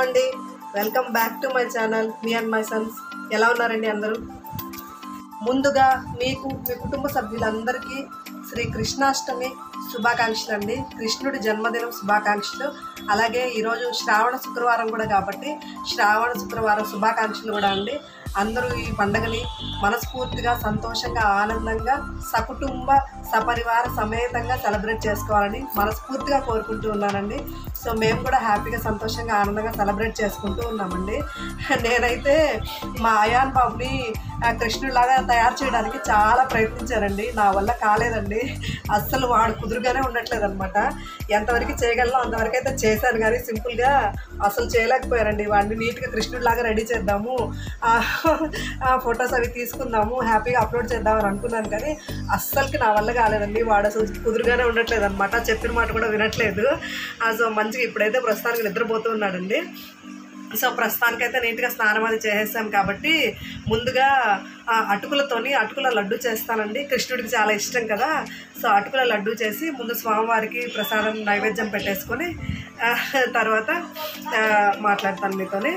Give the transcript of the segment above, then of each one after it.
అండి welcome back to my channel మీ and my sons ఎలా ఉన్నారండి అందరూ ముందుగా మీకు మీ కుటుంబ సభ్యులందరికీ శ్రీ కృష్ణాష్టమి శుభాకాంక్షలు అండి కృష్ణుడి జన్మదినం శుభాకాంక్షలు అలాగే ఈరోజు శ్రావణ శుక్రవారం కూడా కాబట్టి శ్రావణ శుక్రవారం శుభాకాంక్షలు కూడా అండి అందరూ ఈ పండుగని మనస్ఫూర్తిగా సంతోషంగా ఆనందంగా సకుటుంబ సపరివార సమేతంగా సెలబ్రేట్ చేసుకోవాలని మనస్ఫూర్తిగా కోరుకుంటూ ఉన్నానండి సో మేము కూడా హ్యాపీగా సంతోషంగా ఆనందంగా సెలబ్రేట్ చేసుకుంటూ ఉన్నామండి నేనైతే మా అయాన్ బాబుని ఆ, కృష్ణుడిలాగా తయారు చేయడానికి చాలా ప్రయత్నించానండి నా వల్ల కాలేదండి అస్సలు వాడు కుదురుగానే ఉండట్లేదు అనమాట ఎంతవరకు చేయగలను అంతవరకు అయితే చేశాను కానీ సింపుల్గా అసలు చేయలేకపోయారండి వాడిని నీట్గా కృష్ణుడిలాగా రెడీ చేద్దాము ఆ, ఆ ఫొటోస్ అవి తీసుకుందాము హ్యాపీగా అప్లోడ్ చేద్దామని అనుకున్నాను కానీ అస్సలకి నా వల్ల కాలేదండి వాడు అసలు కుదురుగానే ఉండట్లేదు అనమాట చెప్పిన మాట కూడా వినట్లేదు ఆ, సో మంచిగా ఇప్పుడైతే ప్రస్తుతానికి నిద్రపోతూ ఉన్నాడండి సో ప్రస్తుతానికైతే నీట్గా స్నానం అది చేసేసాం కాబట్టి ముందుగా ఆ, అటుకులతోని అటుకుల లడ్డు చేస్తానండి కృష్ణుడికి చాలా ఇష్టం కదా సో అటుకుల లడ్డు చేసి ముందు స్వామివారికి ప్రసాదం నైవేద్యం పెట్టేసుకొని ఆ, తర్వాత ఆ, మాట్లాడతాను మీతోని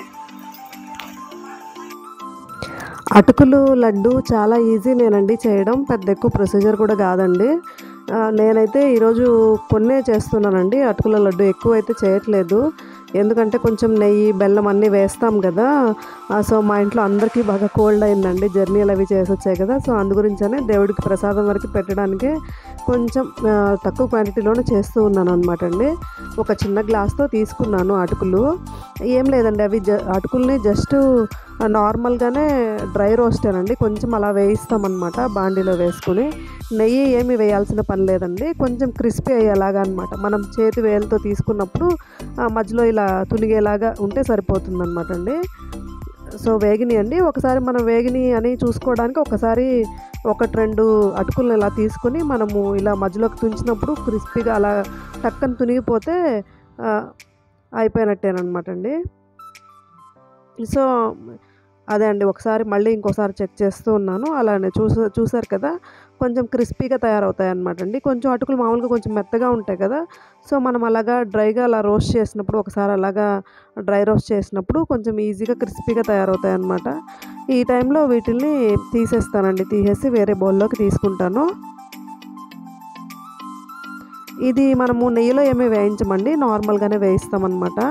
అటుకులు లడ్డు చాలా ఈజీనేనండి చేయడం పెద్ద ఎక్కువ ప్రొసీజర్ కూడా కాదండి ఆ, నేనైతే ఈరోజు కొన్నే చేస్తున్నానండి అటుకుల లడ్డు ఎక్కువ అయితే చేయట్లేదు ఎందుకంటే కొంచెం నెయ్యి బెల్లం అన్నీ వేస్తాం కదా ఆ, సో మా ఇంట్లో అందరికీ బాగా కోల్డ్ అయిందండి జర్నీలు అవి చేసి వచ్చాయి కదా సో అందు గురించనే దేవుడికి ప్రసాదం వరకు పెట్టడానికి కొంచెం ఆ, తక్కువ క్వాంటిటీలోనే చేస్తూ ఉన్నాను అనమాట అండి ఒక చిన్న గ్లాస్తో తీసుకున్నాను అటుకులు ఏం లేదండి అవి జ అటుకుల్ని జస్ట్ నార్మల్గానే డ్రై రోస్టేనండి కొంచెం అలా వేయిస్తామన్నమాట బాండీలో వేసుకుని నెయ్యి ఏమి వేయాల్సిన పని లేదండి కొంచెం క్రిస్పీ అయ్యేలాగా అనమాట మనం చేతి వేలతో తీసుకున్నప్పుడు ఆ మధ్యలో ఇలా తునిగేలాగా ఉంటే సరిపోతుంది అనమాట అండి సో వేగిని అండి ఒకసారి మనం వేగిని అని చూసుకోవడానికి ఒకసారి ఒకటి రెండు అటుకులను ఇలా తీసుకొని మనము ఇలా మధ్యలోకి తుంచినప్పుడు క్రిస్పీగా అలా టక్కన తునిగిపోతే ఆ, అయిపోయినట్టేనమాట అండి సో అదే అండి ఒకసారి మళ్ళీ ఇంకోసారి చెక్ చేస్తూ ఉన్నాను అలానే చూసా చూసారు కదా కొంచెం క్రిస్పీగా తయారవుతాయి అనమాట అండి కొంచెం అటుకులు మామూలుగా కొంచెం మెత్తగా ఉంటాయి కదా సో మనం అలాగా డ్రైగా అలా రోస్ట్ చేసినప్పుడు ఒకసారి అలాగా డ్రై రోస్ట్ చేసినప్పుడు కొంచెం ఈజీగా క్రిస్పీగా తయారవుతాయి అనమాట ఈ టైంలో వీటిల్ని తీసేస్తానండి తీసేసి వేరే బౌల్లోకి తీసుకుంటాను ఇది మనము నెయ్యిలో ఏమీ వేయించమండి నార్మల్గానే వేయిస్తామన్నమాట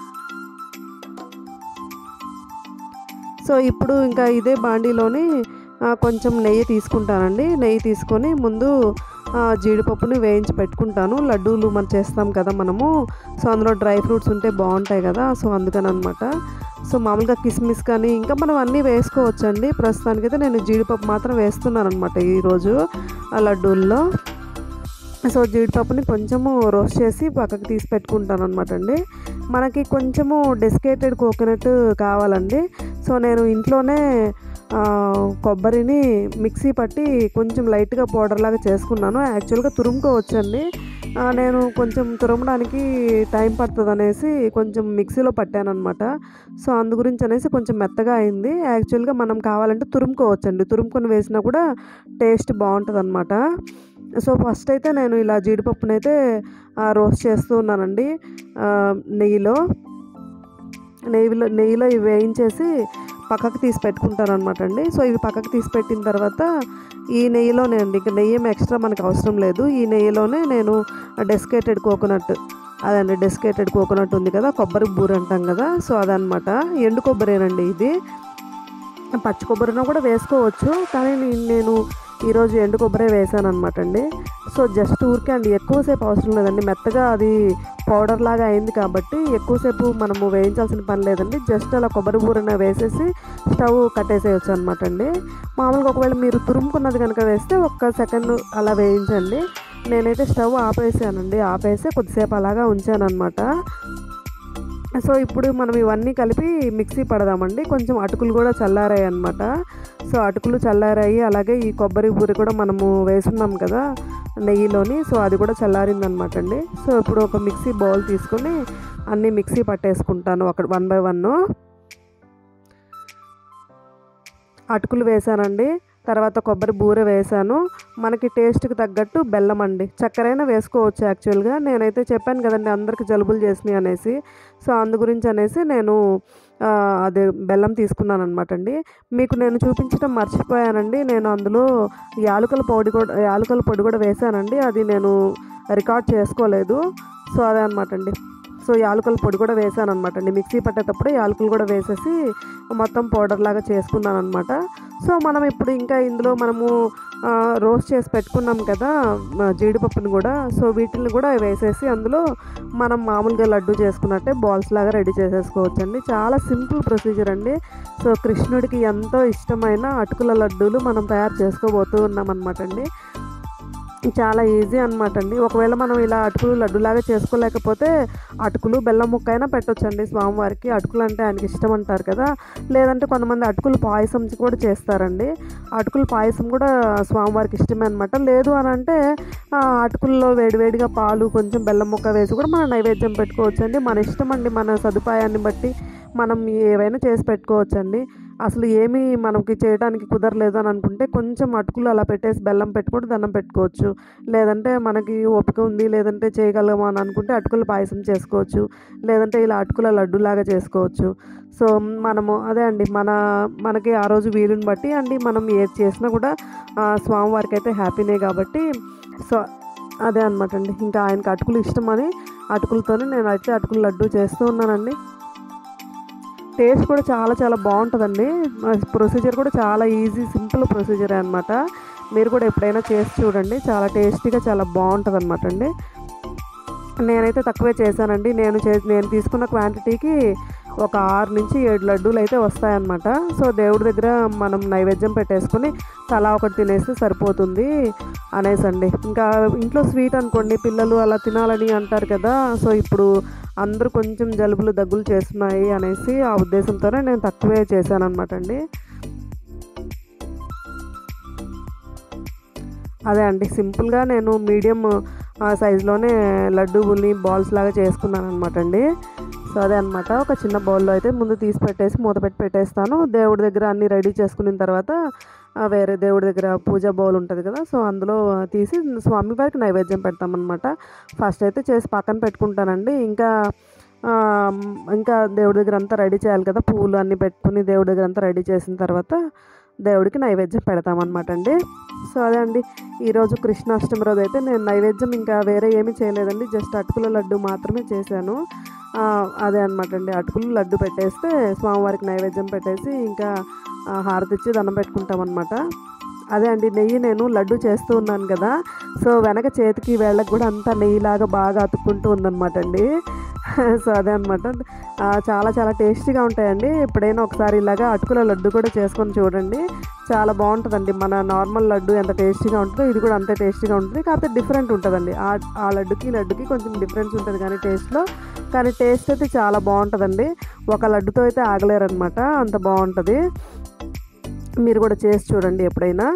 సో ఇప్పుడు ఇంకా ఇదే బాండీలోని ఆ, కొంచెం నెయ్యి తీసుకుంటానండి నెయ్యి తీసుకొని ముందు ఆ, జీడిపప్పుని వేయించి పెట్టుకుంటాను లడ్డూలు మనం చేస్తాం కదా మనము సో అందులో డ్రై ఫ్రూట్స్ ఉంటే బాగుంటాయి కదా సో అందుకని అనమాట సో మామూలుగా కిస్మిస్ కానీ ఇంకా మనం అన్నీ వేసుకోవచ్చండి ప్రస్తుతానికైతే నేను జీడిపప్పు మాత్రం వేస్తున్నాను అనమాట ఈరోజు ఆ లడ్డూల్లో సో జీడిపప్పుని కొంచెము రోస్ట్ చేసి పక్కకు తీసి పెట్టుకుంటాను అనమాట అండి మనకి కొంచెము డెస్కేటెడ్ కోకోనట్ కావాలండి సో నేను ఇంట్లోనే ఆ, కొబ్బరిని మిక్సీ పట్టి కొంచెం లైట్గా పౌడర్ లాగా చేసుకున్నాను యాక్చువల్గా తురుముకోవచ్చండి ఆ, నేను కొంచెం తురమడానికి టైం పడుతుంది అనేసి కొంచెం మిక్సీలో పట్టాను అనమాట సో అందు గురించి అనేసి కొంచెం మెత్తగా అయింది యాక్చువల్గా మనం కావాలంటే తురుముకోవచ్చండి తురుముకొని వేసినా కూడా టేస్ట్ బాగుంటుంది అనమాట సో ఫస్ట్ అయితే నేను ఇలా జీడిపప్పునైతే అయితే రోస్ట్ చేస్తూ ఉన్నానండి ఆ, నెయ్యిలో నెయ్యిలో నెయ్యిలో ఇవి వేయించేసి పక్కకు తీసి పెట్టుకుంటాను అనమాట అండి సో ఇవి పక్కకు తీసి పెట్టిన తర్వాత ఈ నెయ్యిలోనే అండి ఇంకా నెయ్యి ఏం ఎక్స్ట్రా మనకు అవసరం లేదు ఈ నెయ్యిలోనే నేను డెస్కేటెడ్ కోకోనట్ అదండి డెస్కేటెడ్ కోకోనట్ ఉంది కదా కొబ్బరి బూర అంటాం కదా సో అదనమాట ఎండు కొబ్బరేనండి ఇది పచ్చి కొబ్బరిన కూడా వేసుకోవచ్చు కానీ నే- నేను ఈరోజు ఎండు కొబ్బరే వేసాను అనమాట అండి సో జస్ట్ ఊరికే అండి ఎక్కువసేపు అవసరం లేదండి మెత్తగా అది పౌడర్ లాగా అయింది కాబట్టి ఎక్కువసేపు మనము వేయించాల్సిన పని లేదండి జస్ట్ అలా కొబ్బరి బూరన వేసేసి స్టవ్ కట్టేసేయచ్చు అనమాట అండి మామూలుగా ఒకవేళ మీరు తురుముకున్నది కనుక వేస్తే ఒక్క సెకండ్ అలా వేయించండి నేనైతే స్టవ్ ఆపేసానండి ఆపేసి కొద్దిసేపు అలాగా ఉంచాను అనమాట సో ఇప్పుడు మనం ఇవన్నీ కలిపి మిక్సీ పడదామండి కొంచెం అటుకులు కూడా చల్లారాయి అనమాట సో అటుకులు చల్లారాయి అలాగే ఈ కొబ్బరి బూరి కూడా మనము వేసున్నాం కదా నెయ్యిలోని సో అది కూడా చల్లారిందనమాట అండి సో ఇప్పుడు ఒక మిక్సీ బౌల్ తీసుకొని అన్నీ మిక్సీ పట్టేసుకుంటాను అక్కడ వన్ బై వన్ అటుకులు వేసానండి తర్వాత కొబ్బరి బూర వేసాను మనకి టేస్ట్కి తగ్గట్టు బెల్లం అండి చక్కెరైనా వేసుకోవచ్చు యాక్చువల్గా నేనైతే చెప్పాను కదండి అందరికి జలుబులు చేసినాయి అనేసి సో అందు గురించి అనేసి నేను ఆ, అదే బెల్లం తీసుకున్నాను అనమాట అండి మీకు నేను చూపించడం మర్చిపోయానండి నేను అందులో యాలకుల పొడి కూడా యాలకుల పొడి కూడా వేసానండి అది నేను రికార్డ్ చేసుకోలేదు సో అదే అనమాట అండి సో యాలకుల పొడి కూడా వేసాను అనమాట అండి మిక్సీ పట్టేటప్పుడు యాలకులు కూడా వేసేసి మొత్తం పౌడర్ లాగా చేసుకున్నాను అనమాట సో మనం ఇప్పుడు ఇంకా ఇందులో మనము ఆ, రోస్ట్ చేసి పెట్టుకున్నాం కదా ఆ, జీడిపప్పుని కూడా సో వీటిని కూడా వేసేసి అందులో మనం మామూలుగా లడ్డు చేసుకున్నట్టే బాల్స్ లాగా రెడీ చేసేసుకోవచ్చు అండి చాలా సింపుల్ ప్రొసీజర్ అండి సో కృష్ణుడికి ఎంతో ఇష్టమైన అటుకుల లడ్డూలు మనం తయారు చేసుకోబోతూ ఉన్నాం అనమాట అండి చాలా ఈజీ అనమాట అండి ఒకవేళ మనం ఇలా అటుకులు లడ్డులాగా చేసుకోలేకపోతే అటుకులు బెల్లం ముక్క అయినా పెట్టొచ్చండి స్వామివారికి అటుకులు అంటే ఆయనకి ఇష్టం అంటారు కదా లేదంటే కొంతమంది అటుకులు పాయసం కూడా చేస్తారండి అటుకులు పాయసం కూడా స్వామివారికి ఇష్టమే అనమాట లేదు అని అంటే ఆ, అటుకుల్లో వేడివేడిగా పాలు కొంచెం బెల్లం ముక్క వేసి కూడా మనం నైవేద్యం పెట్టుకోవచ్చండి మన ఇష్టం అండి మన సదుపాయాన్ని బట్టి మనం ఏవైనా చేసి పెట్టుకోవచ్చండి అసలు ఏమీ మనకి చేయడానికి కుదరలేదు అని అనుకుంటే కొంచెం అటుకులు అలా పెట్టేసి బెల్లం పెట్టుకుంటే దండం పెట్టుకోవచ్చు లేదంటే మనకి ఓపిక ఉంది లేదంటే చేయగలము అని అనుకుంటే అటుకుల పాయసం చేసుకోవచ్చు లేదంటే ఇలా అటుకుల లడ్డులాగా చేసుకోవచ్చు సో మనము అదే అండి మన మనకి ఆ రోజు వీలుని బట్టి అండి మనం ఏది చేసినా కూడా ఆ, స్వామివారికి అయితే హ్యాపీనే కాబట్టి సో అదే అనమాట అండి ఇంకా ఆయనకి అటుకులు ఇష్టమని అటుకులతోనే నేను అయితే అటుకులు లడ్డు చేస్తూ ఉన్నానండి టేస్ట్ కూడా చాలా చాలా బాగుంటుందండి ప్రొసీజర్ కూడా చాలా ఈజీ సింపుల్ ప్రొసీజర్ అనమాట మీరు కూడా ఎప్పుడైనా చేసి చూడండి చాలా టేస్టీగా చాలా బాగుంటుంది అనమాట అండి నేనైతే తక్కువే చేశానండి నేను చే నేను తీసుకున్న క్వాంటిటీకి ఒక ఆరు నుంచి ఏడు లడ్డూలు అయితే వస్తాయన్నమాట సో దేవుడి దగ్గర మనం నైవేద్యం పెట్టేసుకుని తలా ఒకటి తినేస్తే సరిపోతుంది అనేసి అండి ఇంకా ఇంట్లో స్వీట్ అనుకోండి పిల్లలు అలా తినాలని అంటారు కదా సో ఇప్పుడు అందరూ కొంచెం జలుబులు దగ్గులు చేస్తున్నాయి అనేసి ఆ ఉద్దేశంతోనే నేను తక్కువే చేశాను అనమాట అండి అదే అండి సింపుల్గా నేను మీడియం సైజులోనే లడ్డూని బాల్స్ లాగా చేసుకున్నాను అనమాట అండి సో అదే అనమాట ఒక చిన్న బౌల్లో అయితే ముందు తీసి పెట్టేసి మూత పెట్టి పెట్టేస్తాను దేవుడి దగ్గర అన్నీ రెడీ చేసుకున్న తర్వాత ఆ, వేరే దేవుడి దగ్గర పూజ బౌల్ ఉంటుంది కదా సో అందులో తీసి స్వామివారికి నైవేద్యం పెడతామన్నమాట ఫస్ట్ అయితే చేసి పక్కన పెట్టుకుంటానండి ఇంకా ఆ, ఇంకా దేవుడి దగ్గర అంతా రెడీ చేయాలి కదా పువ్వులు అన్నీ పెట్టుకుని దేవుడి దగ్గర అంతా రెడీ చేసిన తర్వాత దేవుడికి నైవేద్యం పెడతామన్నమాట అండి సో అదే అండి ఈరోజు కృష్ణాష్టమి రోజు అయితే నేను నైవేద్యం ఇంకా వేరే ఏమీ చేయలేదండి జస్ట్ అటుకుల లడ్డు మాత్రమే చేశాను ఆ, అదే అనమాట అండి అటుకులు లడ్డు పెట్టేస్తే స్వామివారికి నైవేద్యం పెట్టేసి ఇంకా ఆ, హారతి ఇచ్చి దండం పెట్టుకుంటాం అనమాట అదే అండి నెయ్యి నేను లడ్డు చేస్తూ ఉన్నాను కదా సో వెనక చేతికి వేళ్ళకి కూడా అంతా నెయ్యిలాగా బాగా అతుక్కుంటూ ఉందన్నమాట అండి సో అదే అనమాట చాలా చాలా టేస్టీగా ఉంటాయండి ఎప్పుడైనా ఒకసారి ఇలాగా అటుకుల లడ్డు కూడా చేసుకొని చూడండి చాలా బాగుంటుందండి మన నార్మల్ లడ్డు ఎంత టేస్టీగా ఉంటుందో ఇది కూడా అంతే టేస్టీగా ఉంటుంది కాకపోతే డిఫరెంట్ ఉంటుందండి ఆ ఆ లడ్డుకి ఈ లడ్డుకి కొంచెం డిఫరెన్స్ ఉంటుంది కానీ టేస్ట్లో కానీ టేస్ట్ అయితే చాలా బాగుంటుందండి ఒక లడ్డుతో అయితే ఆగలేరనమాట అంత బాగుంటుంది మీరు కూడా చేసి చూడండి ఎప్పుడైనా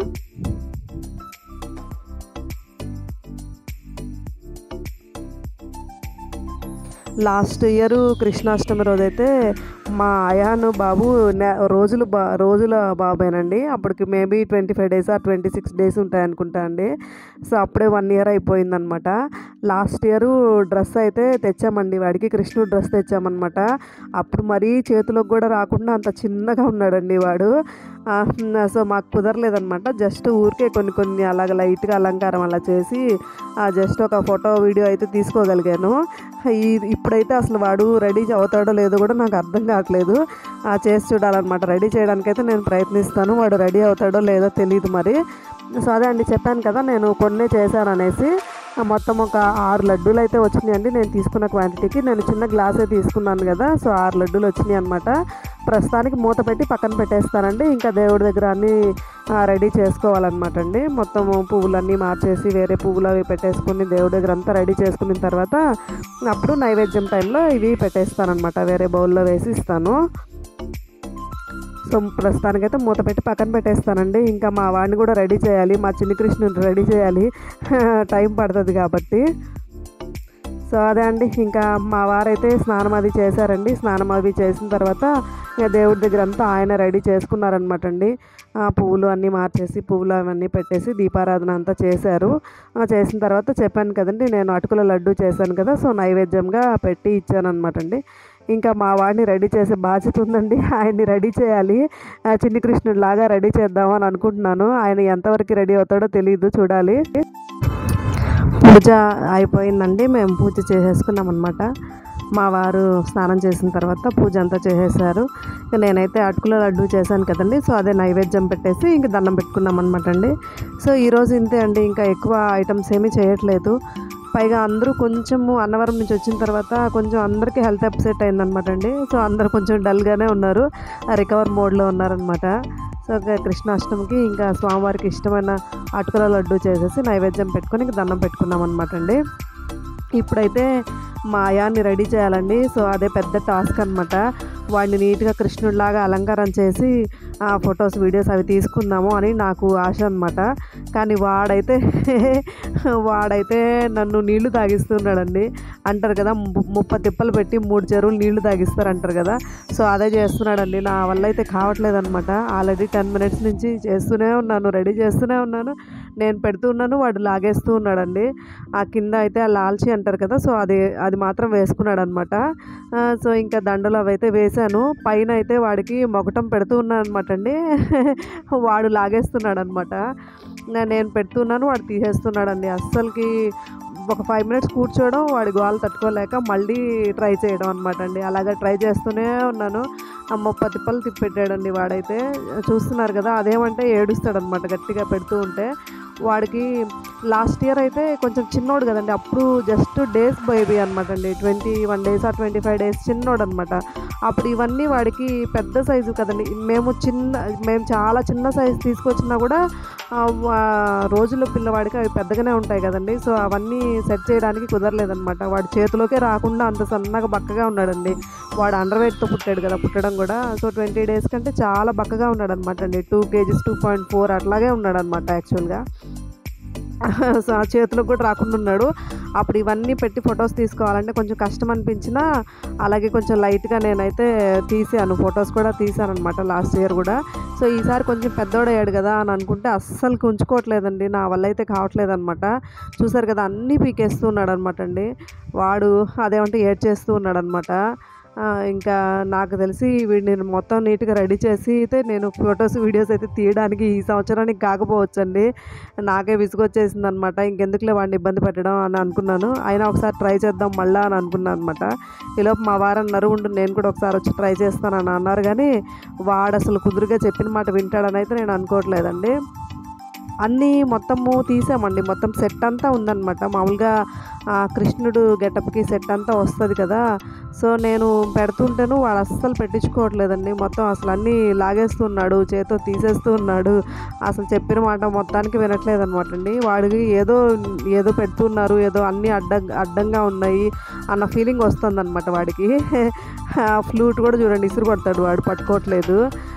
లాస్ట్ ఇయర్ కృష్ణాష్టమి రోజైతే మా అయాను బాబు నె- రోజులు బా రోజుల బాబేనండి అప్పటికి మేబీ ట్వంటీ ఫైవ్ డేస్ ఆ ట్వంటీ సిక్స్ డేస్ ఉంటాయి అనుకుంటా అండి సో అప్పుడే వన్ ఇయర్ అయిపోయిందనమాట లాస్ట్ ఇయర్ డ్రెస్ అయితే తెచ్చామండి వాడికి కృష్ణుడు డ్రెస్ తెచ్చామన్నమాట అప్పుడు మరీ చేతిలోకి కూడా రాకుండా అంత చిన్నగా ఉన్నాడండి వాడు ఆ, సో మాకు కుదరలేదనమాట జస్ట్ ఊరికే కొన్ని కొన్ని అలాగ లైట్గా అలంకారం అలా చేసి జస్ట్ ఒక ఫోటో వీడియో అయితే తీసుకోగలిగాను ఈ ఇప్పుడైతే అసలు వాడు రెడీ అవుతాడో లేదో కూడా నాకు అర్థం కావట్లేదు ఆ, చేసి చూడాలన్నమాట రెడీ చేయడానికైతే నేను ప్రయత్నిస్తాను వాడు రెడీ అవుతాడో లేదో తెలియదు మరి సో అదే అండి చెప్పాను కదా నేను కొన్నే చేశాను అనేసి ఆ, మొత్తం ఒక ఆరు లడ్డూలు అయితే వచ్చినాయండి నేను తీసుకున్న క్వాంటిటీకి నేను చిన్న గ్లాసే తీసుకున్నాను కదా సో ఆరు లడ్డూలు వచ్చినాయి అనమాట ప్రస్తుతానికి మూత పెట్టి పక్కన పెట్టేస్తానండి ఇంకా దేవుడి దగ్గర అన్నీ ఆ, రెడీ చేసుకోవాలన్నమాట అండి మొత్తం పువ్వులన్నీ మార్చేసి వేరే పువ్వులు అవి పెట్టేసుకుని దేవుడి దగ్గర అంతా రెడీ చేసుకున్న తర్వాత అప్పుడు నైవేద్యం టైంలో ఇవి పెట్టేస్తానమాట వేరే బౌల్లో వేసి ఇస్తాను సో ప్రస్తుతానికైతే మూత పెట్టి పక్కన పెట్టేస్తానండి ఇంకా మా వాడిని కూడా రెడీ చేయాలి మా చిన్ని కృష్ణుని రెడీ చేయాలి టైం పడుతుంది కాబట్టి సో అదే అండి ఇంకా మా వారైతే స్నానం అది చేశారండి స్నానం అవి చేసిన తర్వాత ఇక దేవుడి దగ్గర అంతా ఆయన రెడీ చేసుకున్నారనమాట అండి ఆ పువ్వులు అన్నీ మార్చేసి పువ్వులు అవన్నీ పెట్టేసి దీపారాధన అంతా చేశారు ఆ చేసిన తర్వాత చెప్పాను కదండి నేను అటుకుల లడ్డు చేశాను కదా సో నైవేద్యంగా పెట్టి ఇచ్చాను అనమాట అండి ఇంకా మా వాడిని రెడీ చేసే బాధ్యత ఉందండి ఆయన్ని రెడీ చేయాలి ఆ చిన్ని కృష్ణుడు లాగా రెడీ చేద్దామని అనుకుంటున్నాను ఆయన ఎంతవరకు రెడీ అవుతాడో తెలియదు చూడాలి పూజ అయిపోయిందండి మేము పూజ చేసేసుకున్నాం అనమాట మా వారు స్నానం చేసిన తర్వాత పూజ అంతా చేసేసారు ఇక నేనైతే అటుకుల లడ్డు చేశాను కదండి సో అదే నైవేద్యం పెట్టేసి ఇంక దండం పెట్టుకున్నాం అనమాట అండి సో ఈరోజు ఇంతే అండి ఇంకా ఎక్కువ ఐటమ్స్ ఏమీ చేయట్లేదు పైగా అందరూ కొంచెము అన్నవరం నుంచి వచ్చిన తర్వాత కొంచెం అందరికీ హెల్త్ అప్సెట్ అయిందనమాట అండి సో అందరూ కొంచెం డల్గానే ఉన్నారు రికవర్ మోడ్లో ఉన్నారనమాట సో ఇక కృష్ణాష్టమికి ఇంకా స్వామివారికి ఇష్టమైన అటుకుల లడ్డు చేసేసి నైవేద్యం పెట్టుకొని ఇంక దండం పెట్టుకున్నాం అనమాట అండి ఇప్పుడైతే మా ఆయాన్ని రెడీ చేయాలండి సో అదే పెద్ద టాస్క్ అనమాట వాడిని నీట్గా కృష్ణుడిలాగా అలంకారం చేసి ఆ ఫొటోస్ వీడియోస్ అవి తీసుకుందాము అని నాకు ఆశ అనమాట కానీ వాడైతే వాడైతే నన్ను నీళ్లు తాగిస్తున్నాడండి అంటారు కదా ము- ముప్ప తిప్పలు పెట్టి మూడు చెరువులు నీళ్లు తాగిస్తారు అంటారు కదా సో అదే చేస్తున్నాడండి నా వల్ల అయితే కావట్లేదు అనమాట ఆల్రెడీ టెన్ మినిట్స్ నుంచి చేస్తూనే ఉన్నాను రెడీ చేస్తూనే ఉన్నాను నేను పెడుతూ ఉన్నాను వాడు లాగేస్తూ ఉన్నాడండి ఆ కింద అయితే ఆ లాల్చి అంటారు కదా సో అది అది మాత్రం వేసుకున్నాడు అనమాట సో ఇంకా దండలు అవి అయితే వేశాను పైన అయితే వాడికి మొగటం పెడుతూ ఉన్నాను అనమాట అండి వాడు లాగేస్తున్నాడు అనమాట నేను పెడుతున్నాను వాడు తీసేస్తున్నాడండి అస్సలకి ఒక ఫైవ్ మినిట్స్ కూర్చోవడం వాడి గోలు తట్టుకోలేక మళ్ళీ ట్రై చేయడం అనమాట అండి అలాగే ట్రై చేస్తూనే ఉన్నాను ఆ ముప్ప తిప్పలు తిప్పెట్టాడండి వాడైతే చూస్తున్నారు కదా అదేమంటే ఏడుస్తాడనమాట గట్టిగా పెడుతూ ఉంటే వాడికి లాస్ట్ ఇయర్ అయితే కొంచెం చిన్నోడు కదండి అప్పుడు జస్ట్ డేస్ బేబీ అనమాట అండి ట్వంటీ వన్ డేస్ ఆ ట్వంటీ ఫైవ్ డేస్ చిన్నోడు అనమాట అప్పుడు ఇవన్నీ వాడికి పెద్ద సైజు కదండి మేము చిన్న మేము చాలా చిన్న సైజు తీసుకొచ్చినా కూడా ఆ, వా- రోజుల్లో పిల్లవాడికి అవి పెద్దగానే ఉంటాయి కదండి సో అవన్నీ సెట్ చేయడానికి కుదరలేదనమాట వాడి చేతిలోకే రాకుండా అంత సన్నగా బక్కగా ఉన్నాడండి వాడు అండర్ వెయిట్తో పుట్టాడు కదా పుట్టడం కూడా సో ట్వంటీ డేస్ కంటే చాలా బక్కగా ఉన్నాడు అనమాట అండి two KGs two point four అట్లాగే ఉన్నాడు అనమాట యాక్చువల్గా సో ఆ చేతిలోకి కూడా రాకుండా ఉన్నాడు అప్పుడు ఇవన్నీ పెట్టి ఫొటోస్ తీసుకోవాలంటే కొంచెం కష్టం అనిపించినా అలాగే కొంచెం లైట్గా నేనైతే తీసాను ఫొటోస్ కూడా తీసాను అనమాట లాస్ట్ ఇయర్ కూడా సో ఈసారి కొంచెం పెద్దోడయ్యాడు కదా అని అనుకుంటే అస్సలు ఉంచుకోవట్లేదండి నా వల్ల అయితే కావట్లేదు అనమాట చూసారు కదా అన్నీ పీకేస్తూ ఉన్నాడు అనమాట అండి వాడు అదేమంటే ఏడ్ చేస్తూ ఉన్నాడు అనమాట ఇంకా నాకు తెలిసి వీడిని నేను మొత్తం నీట్గా రెడీ చేసి అయితే నేను ఫొటోస్ వీడియోస్ అయితే తీయడానికి ఈ సంవత్సరానికి కాకపోవచ్చండి నాకే విసుగొచ్చేసింది అనమాట ఇంకెందుకులే వాడిని ఇబ్బంది పెట్టడం అని అనుకున్నాను అయినా ఒకసారి ట్రై చేద్దాం మళ్ళా అని అనుకున్నాను అనమాట ఈలోపు మా వారు అన్నారు ఉండు నేను కూడా ఒకసారి వచ్చి ట్రై చేస్తానని అన్నారు కానీ వాడు అసలు కుదురుగా చెప్పిన మాట వింటాడని అయితే నేను అనుకోవట్లేదండి అన్నీ మొత్తము తీసామండి మొత్తం సెట్ అంతా ఉందన్నమాట మామూలుగా ఆ, కృష్ణుడు గెటప్కి సెట్ అంతా వస్తుంది కదా సో నేను పెడుతుంటేను వాడు అస్సలు పెట్టించుకోవట్లేదండి మొత్తం అసలు అన్నీ లాగేస్తున్నాడు చేతో తీసేస్తూ ఉన్నాడు అసలు చెప్పిన మాట మొత్తానికి వినట్లేదు అనమాట అండి వాడికి ఏదో ఏదో పెడుతున్నారు ఏదో అన్నీ అడ్డ అడ్డంగా ఉన్నాయి అన్న ఫీలింగ్ వస్తుంది వాడికి ఫ్లూట్ కూడా చూడండి ఇసురు కొడతాడు వాడు పట్టుకోవట్లేదు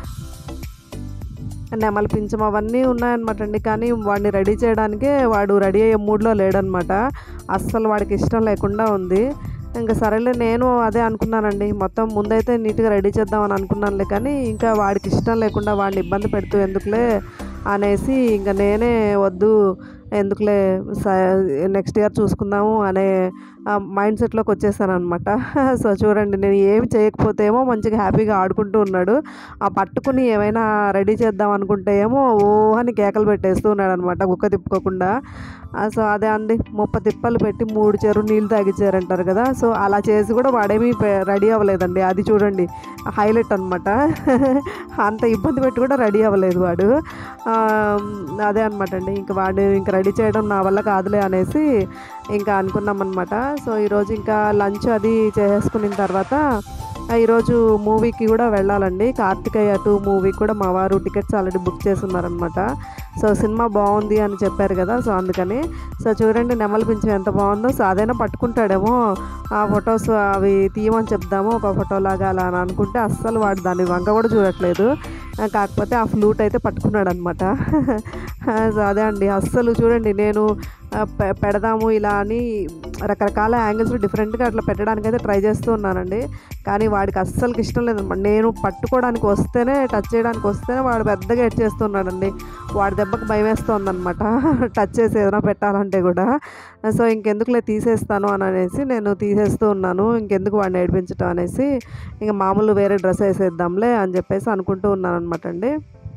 నెమలి పింఛం అవన్నీ ఉన్నాయన్నమాట అండి కానీ వాడిని రెడీ చేయడానికే వాడు రెడీ అయ్యే మూడ్లో లేడనమాట అస్సలు వాడికి ఇష్టం లేకుండా ఉంది ఇంకా సరేలే నేను అదే అనుకున్నానండి మొత్తం ముందైతే నీట్గా రెడీ చేద్దామని అనుకున్నానులే కానీ ఇంకా వాడికి ఇష్టం లేకుండా వాడిని ఇబ్బంది పెడుతూ ఎందుకులే అనేసి ఇంకా నేనే వద్దు ఎందుకులే నెక్స్ట్ ఇయర్ చూసుకుందాము అనే మైండ్ సెట్లోకి వచ్చేసాను అనమాట సో చూడండి నేను ఏమి చేయకపోతే ఏమో మంచిగా హ్యాపీగా ఆడుకుంటూ ఉన్నాడు ఆ పట్టుకుని ఏమైనా రెడీ చేద్దాం అనుకుంటే ఏమో ఓ అని కేకలు పెట్టేస్తూ ఉన్నాడు అనమాట కుక్క తిప్పుకోకుండా ఆ, సో అదే అండి ముప్ప తిప్పలు పెట్టి మూడు చెరువు నీళ్ళు తాగిచ్చారంటారు కదా సో అలా చేసి కూడా వాడేమీ రెడీ అవ్వలేదండి అది చూడండి హైలైట్ అనమాట అంత ఇబ్బంది పెట్టి కూడా రెడీ అవ్వలేదు వాడు ఆ, అదే అనమాట అండి ఇంకా వాడు ఇంకా రెడీ చేయడం నా వల్ల కాదులే అనేసి ఇంకా అనుకున్నాం అనమాట సో ఈరోజు ఇంకా లంచ్ అది చేసేసుకున్న తర్వాత ఆ, ఈరోజు మూవీకి కూడా వెళ్ళాలండి కార్తికేయ టూ మూవీకి కూడా మా వారు టికెట్స్ ఆల్రెడీ బుక్ చేసున్నారనమాట సో సినిమా బాగుంది అని చెప్పారు కదా సో అందుకని సో చూడండి నెమలి పింఛం ఎంత బాగుందో సో అదైనా పట్టుకుంటాడేమో ఆ ఫొటోస్ అవి తీయమని చెప్దాము ఒక ఫోటో లాగా అలా అని అనుకుంటే అస్సలు వాడు దాన్ని వంక కూడా చూడట్లేదు ఆ, కాకపోతే ఆ ఫ్లూట్ అయితే పట్టుకున్నాడు అనమాట ఆ, సో అదే అండి అస్సలు చూడండి నేను ఆ, పె- పెడదాము ఇలా అని రకరకాల యాంగిల్స్ డిఫరెంట్గా అట్లా పెట్టడానికి అయితే ట్రై చేస్తూ ఉన్నానండి కానీ వాడికి అస్సలకి ఇష్టం లేదన్నమాట నేను పట్టుకోవడానికి వస్తేనే టచ్ చేయడానికి వస్తేనే వాడు పెద్దగా ఎడ్ చేస్తున్నాడండి వాడి దెబ్బకి భయం వేస్తుందన్నమాట టచ్ చేసి ఏదైనా పెట్టాలంటే కూడా సో ఇంకెందుకులే తీసేస్తాను అని అనేసి నేను తీసేస్తూ ఉన్నాను ఇంకెందుకు వాడిని ఏడిపించటం అనేసి ఇంకా మామూలు వేరే డ్రెస్ వేసేద్దాంలే అని చెప్పేసి అనుకుంటూ ఉన్నాను అనమాట అండి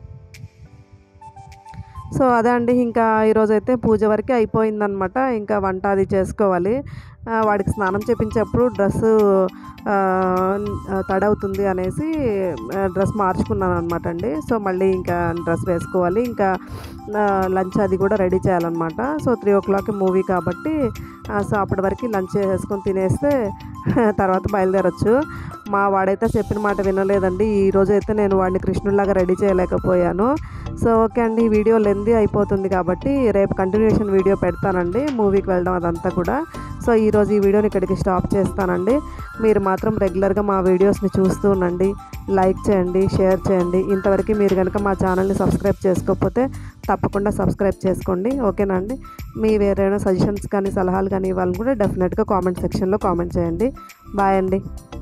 సో అదే అండి ఇంకా ఈరోజు అయితే పూజ వరకే అయిపోయిందనమాట ఇంకా వంట అది చేసుకోవాలి ఆ, వాడికి స్నానం చేపించేప్పుడు డ్రెస్సు తడవుతుంది అనేసి ఆ, డ్రెస్ మార్చుకున్నాను అనమాట అండి సో మళ్ళీ ఇంకా డ్రెస్ వేసుకోవాలి ఇంకా ఆ, లంచ్ అది కూడా రెడీ చేయాలన్నమాట so three o'clock movie కాబట్టి ఆ, సో అప్పటి వరకు లంచ్ చేసుకొని తినేస్తే తర్వాత బయలుదేరొచ్చు మా వాడైతే చెప్పిన మాట వినలేదండి ఈ రోజు అయితే నేను వాడిని కృష్ణుడిలాగా రెడీ చేయలేకపోయాను సో ఓకే అండి ఈ వీడియో లెందీ అయిపోతుంది కాబట్టి రేపు కంటిన్యూషన్ వీడియో పెడతానండి మూవీకి వెళ్ళడం అదంతా కూడా సో ఈరోజు ఈ వీడియోని ఇక్కడికి స్టాప్ చేస్తానండి మీరు మాత్రం రెగ్యులర్గా మా వీడియోస్ని చూస్తూ ఉండండి లైక్ చేయండి షేర్ చేయండి ఇంతవరకు మీరు కనుక మా ఛానల్ని సబ్స్క్రైబ్ చేసుకోకపోతే తప్పకుండా సబ్స్క్రైబ్ చేసుకోండి ఓకేనా అండి మీ వేరేమైనా సజెషన్స్ కానీ సలహాలు కానీ ఇవ్వాలని కూడా డెఫినెట్గా కామెంట్ సెక్షన్లో కామెంట్ చేయండి బాయ్ అండి